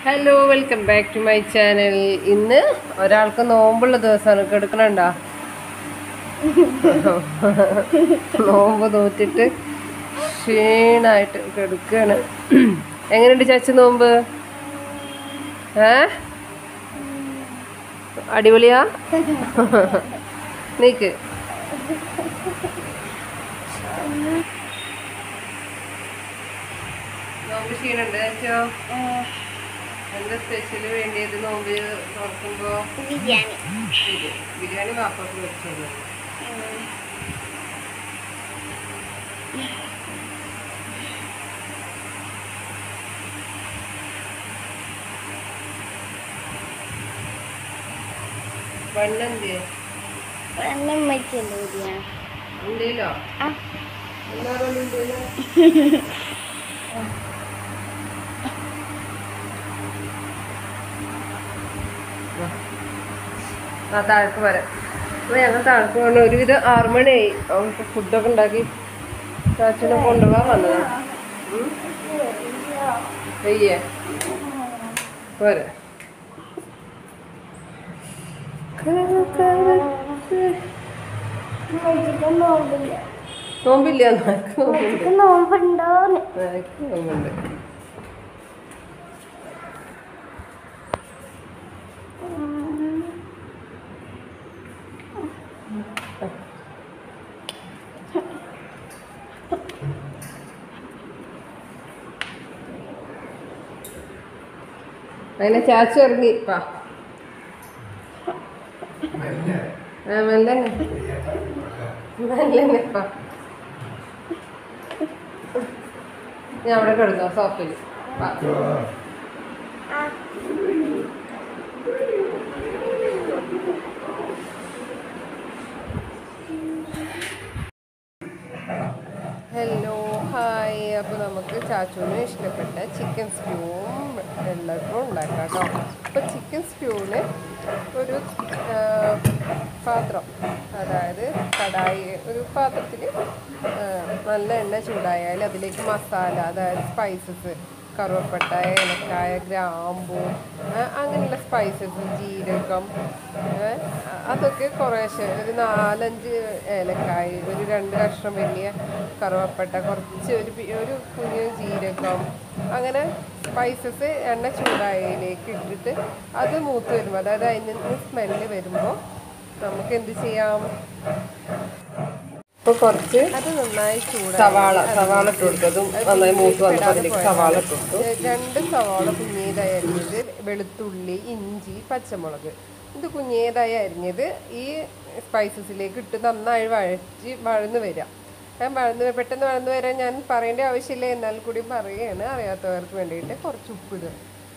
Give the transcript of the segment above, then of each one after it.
Hello welcome back to my channel ഇന്ന് ഒരാൾക്ക് നോമ്പുള്ള ദിവസമാണ് കിടക്കണുണ്ടോ നോമ്പ് തോറ്റിട്ട് ക്ഷീണായിട്ട് കിടക്കുകയാണ് എങ്ങനെയുണ്ട് ചാച്ചി നോമ്പ് ഏ അടിപൊളിയാ നീക്ക് നോമ്പ് ക്ഷീണുണ്ട് ചാച്ചോ എന്താ സ്പെഷ്യൽ വേണ്ടിയത് നോമ്പ് തുറക്കുമ്പോ ബിരിയാണി ബിരിയാണി ബിരിയാണി വാപ്പക്ക് വെച്ചത് വണ്ണെന്തേ എണ്ണം വയ്ക്കല്ലോ ബിരിയാണി ഉണ്ടല്ലോ ആ എല്ലാവരും ഉണ്ടല്ലോ ആ താഴേക്ക് വരാം അപ്പോൾ ഞങ്ങൾ താഴേക്ക് പോകണം ഒരുവിധം ആറ് മണിയായി അവൾക്ക് ഫുഡൊക്കെ ഉണ്ടാക്കി ചാച്ചനെ കൊണ്ടുപോകാൻ വന്നതാണ് ഉം. വെയ്യേ പോരെ ഉമ്മച്ചിക്ക് നോമ്പില്ല നോമ്പില്ല നാക്ക് നോമ്പുണ്ട് ഉമ്മച്ചിക്ക് നോമ്പുണ്ടോന്ന് നാക്ക് നോമ്പുണ്ട് അങ്ങനെ ചാച്ചു ഇറങ്ങി പാ ആ മെല്ലനെ മെല്ലനെ പാ ഞാൻ അവിടെ കിടന്നോ സോഫയിൽ പാ ഹലോ ഹായ് അപ്പോൾ നമുക്ക് ചാച്ചുവിന് ഇഷ്ടപ്പെട്ട ചിക്കൻ സ്റ്റൂവും വെള്ളട്ടും ഉണ്ടാക്കാം കേട്ടോ അപ്പോൾ ചിക്കൻ സ്റ്റൂവിന് ഒരു ആ, പാത്രം അതായത് കടായി ഒരു പാത്രത്തിൽ നല്ല എണ്ണ ചൂടായാൽ അതിലേക്ക് മസാല അതായത് സ്പൈസസ് കറുവപ്പട്ട ഏലക്കായ ഗ്രാമ്പൂ ആ, അങ്ങനെയുള്ള സ്പൈസസ് ജീരകം ഏ, അതൊക്കെ കുറേശ്ശെ ഒരു നാലഞ്ച് ഏലക്കായ ഒരു രണ്ട് കഷ്ണം വലിയ കറുവപ്പട്ട കുറച്ച് ഒരു പി- ഒരു കുഞ്ഞ് ജീരകം അങ്ങനെ സ്പൈസസ് എണ്ണ ചൂടായതിലേക്ക് ഇട്ടിട്ട് അത് മൂത്ത് വരുമ്പോൾ അതായത് അതിൽ നിന്ന് സ്മെല്ല് വരുമ്പോൾ നമുക്ക് എന്ത് ചെയ്യാം ഇപ്പോൾ കുറച്ച് അത് നന്നായി ചൂടായി സവാള സവാള ഇട്ട് കൊടുത്തു അതും നന്നായി മൂത്ത് വന്നപ്പോൾ അതിലേക്ക് സവാള ഇട്ട് കൊടുത്തു രണ്ട് സവാള കുഞ്ഞേതായി അരിഞ്ഞത് വെളുത്തുള്ളി ഇഞ്ചി പച്ചമുളക് ഇത് കുഞ്ഞേതായി അരിഞ്ഞത് ഈ സ്പൈസസിലേക്ക് ഇട്ട് നന്നായി വഴറ്റി വഴന്ന് വരിക ഞാൻ വഴന്ന് പെട്ടെന്ന് വഴന്ന് വരാൻ ഞാൻ പറയേണ്ട ആവശ്യമില്ല എന്നാൽ കൂടി പറയുകയാണ് അറിയാത്തവർക്ക് വേണ്ടിയിട്ട് കുറച്ച് ഉപ്പിടുക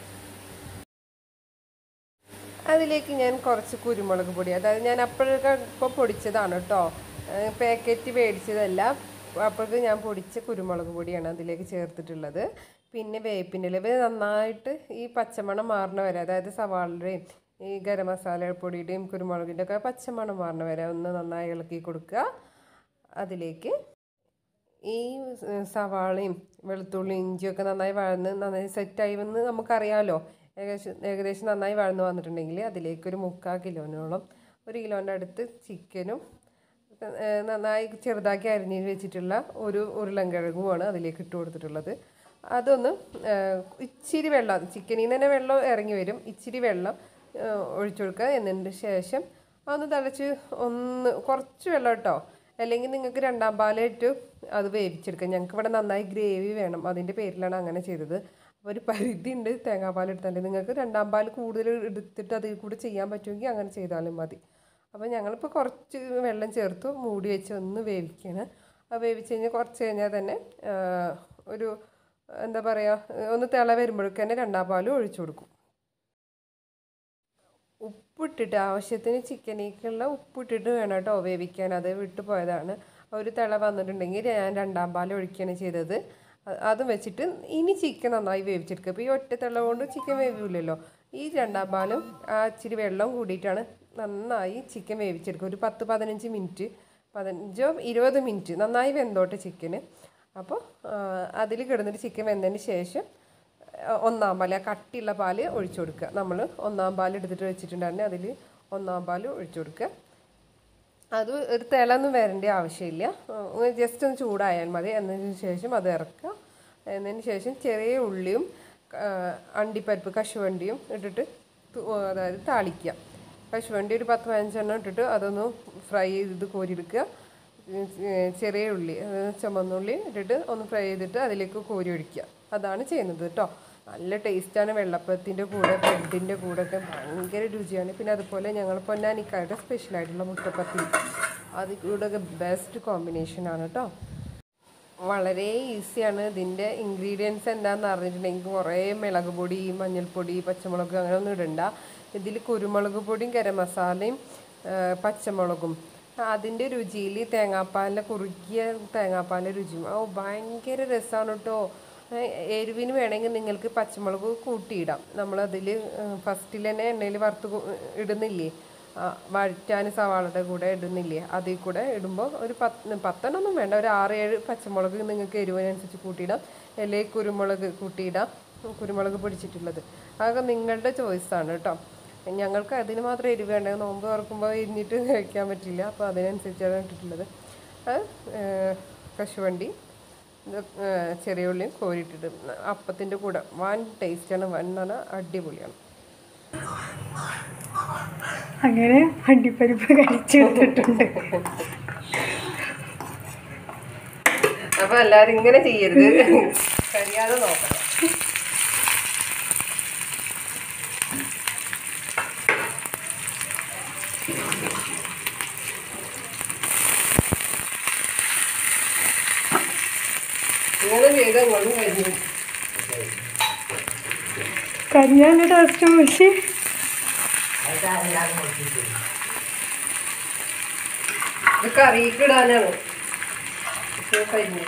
അതിലേക്ക് ഞാൻ കുറച്ച് കുരുമുളക് പൊടി അതായത് ഞാൻ അപ്പോഴൊക്കെ ഇപ്പോൾ പൊടിച്ചതാണ് കേട്ടോ പാക്കറ്റ് മേടിച്ചതല്ല അപ്പോഴേക്ക് ഞാൻ പൊടിച്ച കുരുമുളക് പൊടിയാണ് അതിലേക്ക് ചേർത്തിട്ടുള്ളത് പിന്നെ വേപ്പിൻ്റെ ഇല ഇത് നന്നായിട്ട് ഈ പച്ചമണം മാറണ വരെ അതായത് സവാളയുടെയും ഈ ഗരം മസാല പൊടിയുടെയും കുരുമുളകിൻ്റെ ഒക്കെ പച്ചമണം മാറണ വരെ ഒന്ന് നന്നായി ഇളക്കി കൊടുക്കുക അതിലേക്ക് ഈ സ് സവാളയും വെളുത്തുള്ളി ഇഞ്ചിയൊക്കെ നന്നായി വഴന്ന് നന്നായി സെറ്റായി വന്ന് നമുക്കറിയാമല്ലോ ഏകദേശം ഏകദേശം നന്നായി വഴന്ന് വന്നിട്ടുണ്ടെങ്കിൽ അതിലേക്ക് ഒരു മുക്കാൽ കിലോനോളം ഒരു കിലോൻ്റെ അടുത്ത് ചിക്കനും ഏഹ് നന്നായി ചെറുതാക്കി അരിഞ്ഞ് വെച്ചിട്ടുള്ള ഒരു ഉരുളൻകിഴങ്ങുമാണ് അതിലേക്ക് ഇട്ട് കൊടുത്തിട്ടുള്ളത് അതൊന്ന് ഏഹ് ഇച്ചിരി വെള്ളം ചിക്കനിൽ നിന്ന് തന്നെ വെള്ളം ഇറങ്ങി വരും ഇച്ചിരി വെള്ളം ഏഹ് ഒഴിച്ചു കൊടുക്കുക എന്നതിന് ശേഷം അതൊന്ന് തിളച്ച് ഒന്ന് കുറച്ച് വെള്ളം കേട്ടോ അല്ലെങ്കിൽ നിങ്ങൾക്ക് രണ്ടാം പാലായിട്ട് അത് വേവിച്ചെടുക്കാം ഞങ്ങൾക്ക് ഇവിടെ നന്നായി ഗ്രേവി വേണം അതിൻ്റെ പേരിലാണ് അങ്ങനെ ചെയ്തത് അപ്പോൾ ഒരു പരിധി ഉണ്ട് തേങ്ങാപ്പാൽ എടുത്താൽ നിങ്ങൾക്ക് രണ്ടാം പാൽ കൂടുതൽ എടുത്തിട്ട് അതിൽ കൂടെ ചെയ്യാൻ പറ്റുമെങ്കിൽ അങ്ങനെ ചെയ്താലും മതി അപ്പോൾ ഞങ്ങളിപ്പോൾ കുറച്ച് വെള്ളം ചേർത്തു മൂടി വെച്ച് ഒന്ന് വേവിക്കുകയാണ് ആ വേവിച്ച് കഴിഞ്ഞാൽ കുറച്ച് കഴിഞ്ഞാൽ തന്നെ ആ, ഒരു എന്താ പറയുക ഒന്ന് തിള വരുമ്പോഴേക്ക് തന്നെ രണ്ടാം പാലും ഒഴിച്ചു കൊടുക്കും ഉപ്പിട്ടിട്ട് ആവശ്യത്തിന് ചിക്കനേക്കുള്ള ഉപ്പിട്ടിട്ട് വേണം കേട്ടോ വേവിക്കാൻ അത് വിട്ടു പോയതാണ് ഒരു തിള വന്നിട്ടുണ്ടെങ്കിൽ ഞാൻ രണ്ടാം പാൽ ഒഴിക്കുകയാണ് ചെയ്തത് അ- അതും വെച്ചിട്ട് ഇനി ചിക്കൻ നന്നായി വേവിച്ചെടുക്കുക അപ്പോൾ ഈ ഒറ്റ തിള കൊണ്ട് ചിക്കൻ വേവില്ലല്ലോ ഈ രണ്ടാം പാലും ആ ഇച്ചിരി വെള്ളം കൂടിയിട്ടാണ് നന്നായി ചിക്കൻ വേവിച്ചെടുക്കുക ഒരു പത്ത് പതിനഞ്ച് മിനിറ്റ് പതിനഞ്ചോ ഇരുപത് മിനിറ്റ് നന്നായി വെന്തോട്ടെ ചിക്കന് അപ്പോൾ അതിൽ കിടന്നിട്ട് ചിക്കൻ വെന്തതിന് ശേഷം ഏഹ്, ഒന്നാം പാല് ആ കട്ടിയുള്ള പാല് ഒഴിച്ചു കൊടുക്കുക നമ്മൾ ഒന്നാം പാൽ എടുത്തിട്ട് വെച്ചിട്ടുണ്ടായിരുന്നു അതിൽ ഒന്നാം പാൽ ഒഴിച്ചു കൊടുക്കുക അത് ഒരു തിളൊന്നും വരേണ്ട ആവശ്യമില്ല ജസ്റ്റ് ഒന്ന് ചൂടായാൽ മതി എന്നതിന് ശേഷം അത് ഇറക്കുക എന്നതിന് ശേഷം ചെറിയ ഉള്ളിയും ആ, അണ്ടിപ്പരിപ്പ് കശുവണ്ടിയും ഇട്ടിട്ട് തു- അതായത് താളിക്കുക കശുവണ്ടി ഒരു പത്ത് പതിനഞ്ചെണ്ണം ഇട്ടിട്ട് അതൊന്ന് ഫ്രൈ ചെയ്ത് കോരിയെടുക്കുക ഉം, ഏർ ചെറിയ ഉള്ളി അതായത് ചുമന്നുള്ളി ഇട്ടിട്ട് ഒന്ന് ഫ്രൈ ചെയ്തിട്ട് അതിലേക്ക് കോരി ഒഴിക്കുക അതാണ് ചെയ്യുന്നത് കേട്ടോ നല്ല ടേസ്റ്റാണ് വെള്ളപ്പത്തിൻ്റെ കൂടെ ബ്രെഡിൻ്റെ കൂടെ ഒക്കെ ഭയങ്കര രുചിയാണ് പിന്നെ അതുപോലെ ഞങ്ങൾ പൊന്നാനിക്കാരുടെ സ്പെഷ്യലായിട്ടുള്ള മുട്ടപ്പത്തി അത് കൂടെ ഒക്കെ ബെസ്റ്റ് കോമ്പിനേഷനാണ് കേട്ടോ വളരെ ഈസിയാണ് ഇതിൻ്റെ ഇൻഗ്രീഡിയൻസ് എന്താണെന്ന് അറിഞ്ഞിട്ടുണ്ടെങ്കിൽ കുറേ മുളക് പൊടി മഞ്ഞൾപ്പൊടി പച്ചമുളക് അങ്ങനെ ഒന്നും ഇടണ്ട ഇതിൽ കുരുമുളക് പൊടിയും ഗരം മസാലയും ആ, പച്ചമുളകും അതിൻ്റെ രുചിയിൽ തേങ്ങാപ്പാലിൻ്റെ കുറുകിയ തേങ്ങാപ്പാലിൻ്റെ രുചിയും ഓ ഭയങ്കര രസമാണ് കേട്ടോ എരിവിന് വേണമെങ്കിൽ നിങ്ങൾക്ക് പച്ചമുളക് കൂട്ടിയിടാം നമ്മളതിൽ ഫസ്റ്റിൽ തന്നെ എണ്ണയിൽ വറുത്ത് കു- ഇടുന്നില്ലേ ആ, വഴറ്റാൻ സവാളയുടെ കൂടെ ഇടുന്നില്ലേ അതിൽ കൂടെ ഇടുമ്പോൾ ഒരു പത്ത് പത്തെണ്ണൊന്നും വേണ്ട ഒരു ആറ് ഏഴ് പച്ചമുളക് നിങ്ങൾക്ക് എരിവിനനുസരിച്ച് കൂട്ടിയിടാം അല്ലെങ്കിൽ കുരുമുളക് കൂട്ടിയിടാം കുരുമുളക് പൊടിച്ചിട്ടുള്ളത് അതൊക്കെ നിങ്ങളുടെ ചോയ്സാണ് കേട്ടോ ഞങ്ങൾക്ക് അതിന് മാത്രം എരിവ് വേണ്ട നോമ്പ് തുറക്കുമ്പോൾ എരിഞ്ഞിട്ട് കഴിക്കാൻ പറ്റില്ല അപ്പോൾ അതിനനുസരിച്ചാണ് ഇട്ടിട്ടുള്ളത് അത് ഏർ, കശുവണ്ടി ഇത് ഏർ, ചെറിയ ഉള്ളിയും കോരിയിട്ടിട്ട് അപ്പത്തിൻ്റെ കൂടെ വൻ ടേസ്റ്റാണ് വൻ എന്ന് പറഞ്ഞാൽ അടിപൊളിയാണ് അങ്ങനെ വണ്ടിപ്പരിപ്പ് കഴിച്ചെടുത്തിട്ടുണ്ട് അപ്പൊ എല്ലാരും ഇങ്ങനെ ചെയ്യരുത് കഴിയാതെ നോക്കണം ഇങ്ങനെ ചെയ്ത് അങ്ങോട്ടും കഴിഞ്ഞു കരിയാൻ്റെ ടേസ്റ്റ് പക്ഷേ ഇത് കറിയിക്കിടാനാണ് ഇത് കഴിഞ്ഞു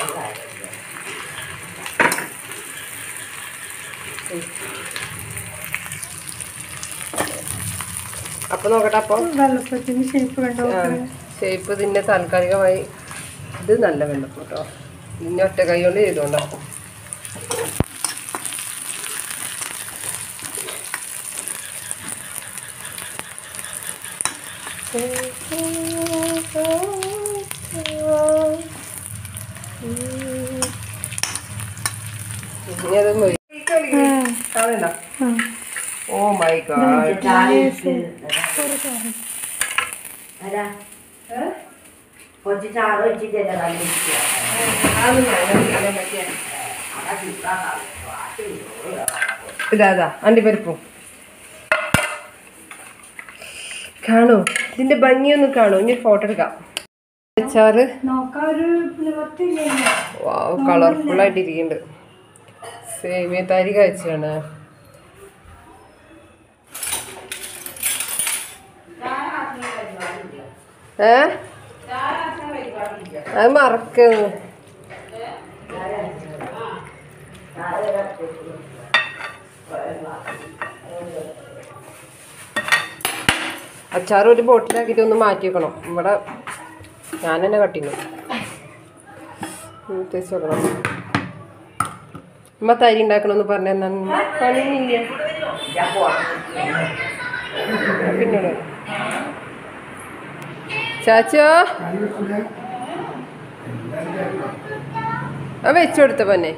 അപ്പൊ നോക്കട്ടെ അപ്പൊ വെള്ളപ്പത്തിന് ഷേപ്പ് കണ്ടോ ഷേപ്പ് ഇതിന്റെ താൽക്കാലികമായി ഇത് നല്ല വെള്ളപ്പം കേട്ടോ ഇനി ഒറ്റ കൈ കൊണ്ട് ചെയ്തോണ്ടാ ഇനി അത് മൊയ്- കാണണ്ട ഓ മൈ ഗോഡ് കുറച്ച് ചാറ് വെച്ചിട്ടല്ലേ ഇതാ ഇതാ അണ്ടിപ്പരിപ്പും കാണോ ഇതിന്റെ ഭംഗിയൊന്നും കാണോ ഇനി ഫോട്ടോ എടുക്കാം അച്ചാറ് നോക്കാൻ ഒരു നിവർത്തിയില്ല കളർഫുൾ ആയിട്ട് ഇരിക്കുന്നുണ്ട് സേമിയ തരി കഴിച്ചാണ് ഏ അത് മറക്കുന്നു അച്ചാർ ഒരു ബോട്ടിലാക്കിയിട്ട് ഒന്ന് മാറ്റി വെക്കണം ഇവിടെ ഞാൻ തന്നെ കട്ടിങ്ങു തേച്ച് വെക്കണം ഉമ്മ തരി ഉണ്ടാക്കണമെന്ന് പറഞ്ഞ പണിയില്ല പിന്നീട് ചാച്ചോ ആ വെച്ചു കൊടുത്ത പൊന്നെ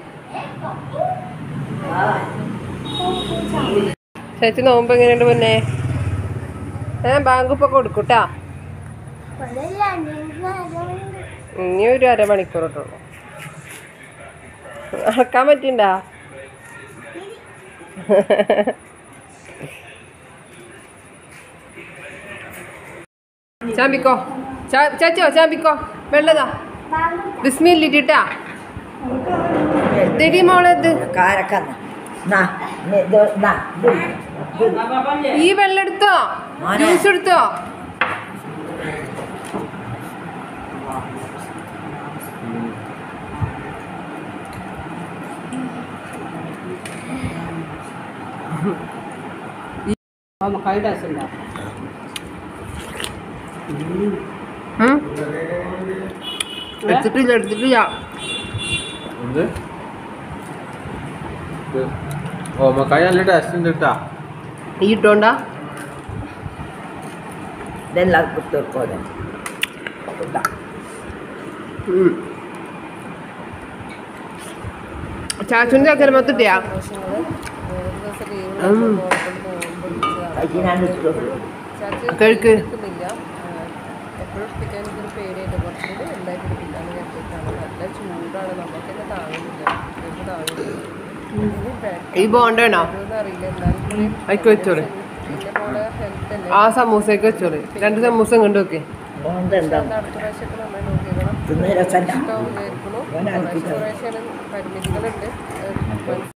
ചേച്ചി നോമ്പ് എങ്ങനെയുണ്ട് പൊന്നെ ഏ ബാങ്ക് ഇപ്പൊ കൊടുക്കൂട്ടാ ഇനി ഒരു അരമണിക്കൂർ ഇട്ടുള്ളൂ നടക്കാൻ പറ്റിണ്ടാ ചാമ്പിക്കോ ചാ- ചാച്ചോ ചാമ്പിക്കോ വെള്ളതാ ബിസ്മില്ലിട്ടാ ഇതെടി മോളെ ഇത് കാരക്കന്ന നാ ഇത് നാ ഇത് ഈ വെള്ളം എടുത്തോ മോനെ. ജ്യൂസ് എടുത്തോ ഉം. എടുത്തിട്ടില്ല എടുത്തിട്ടില്ല ഓമക്കായ നല്ല ടേസ്റ്റ് ഉണ്ട് കേട്ടാ ഈ ഇട്ടോണ്ടാ ഇതെല്ലാം കുത്തിർക്കോലെ ചാച്ചുവിന്റെ ചക്കര മത്തിട്ടിയാ കഴിക്കാണ്ട് കഴിക്ക് എപ്പോഴും പിടിക്കാൻ എനിക്കൊരു പേടിയായിട്ട് കുറച്ചുകൂടി എന്തായിട്ട് പിടിക്കാന്ന് കരുതിയിട്ടാണ് നല്ല ചൂടാണ് നമുക്ക് തന്നെ താങ്ങുന്നില്ല എനിക്ക് താങ്ങുന്നില്ല ഈ ബോണ്ടാണോ അറിയില്ല എന്നാലും അതിക്ക് വെച്ചോളി എന്റെ മോളെ ഹെൽത്ത് അല്ലേ ആ സമൂസയ്ക്ക് വെച്ചോളി രണ്ട് സമൂസ കണ്ടു നോക്കേ മോന്ത് എന്താ അടുത്ത പ്രാവശ്യമൊക്കെ നന്നായി നോക്കിയേക്കണം തിന്ന് രസമല്ല ഇഷ്ടമാവും വിചാരിക്കുന്നു ഓനെ അടുപ്പിച്ചോ. കുറേശ്ശെ പരിമിതികളുണ്ട്